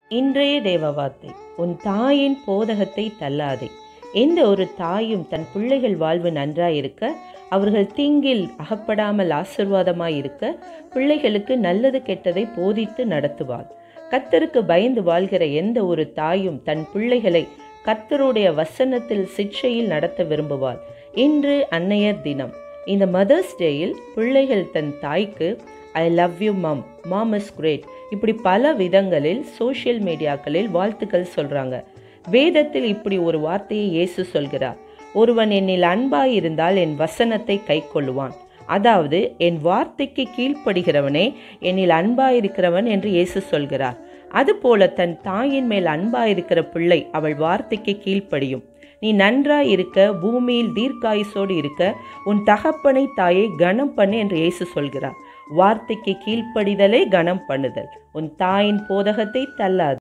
இன்றைய தேவ வார்த்தை உன் தாயின் போதகத்தை தள்ளாதே எந்த ஒரு தாயும் தன் பிள்ளைகள் வாழ்வு நன்றாயிருக்க அவர்கள் தீங்கில் அகப்படாமல் ஆசிர்வாதமாயிருக்க பிள்ளைகளுக்கு நல்லது கெட்டதை போதித்து நடத்துவாள் கத்தருக்கு பயந்து வாழ்கிற எந்த ஒரு தாயும் தன் பிள்ளைகளை கத்தருடைய வசனத்தில் சிக்ஷையில் நடத்த விரும்புவாள் இன்று அன்னையர் தினம் இந்த மதர்ஸ் டேயில் பிள்ளைகள் தன் தாய்க்கு I love you mum mom is great இப்படி பல விதங்களில் சோஷியல் மீடியாக்களில் வாழ்த்துக்கள் சொல்றாங்க வேதத்தில் இப்படி ஒரு வார்த்தையை இயேசு சொல்கிறார் ஒருவன் என்னில் அன்பாயிருந்தால் என் வசனத்தை கை கொள்ளுவான் அதாவது என் வார்த்தைக்கு கீழ்ப்படுகிறவனே என்னில் அன்பாயிருக்கிறவன் என்று இயேசு சொல்கிறார் அதுபோல தன் தாயின் மேல் அன்பாயிருக்கிற பிள்ளை அவள் வார்த்தைக்கு கீழ்ப்படியும் நீ நன்றாய் இருக்க பூமியில் தீர்க்காயுசோடு இருக்க உன் தகப்பனை தாயை கனம் பண்ணு என்று இயேசு சொல்கிறார் வார்த்தைக்கு கீழ்ப்படிதலே கனம் பண்ணுதல் உன் தாயின் போதகத்தை தள்ளாது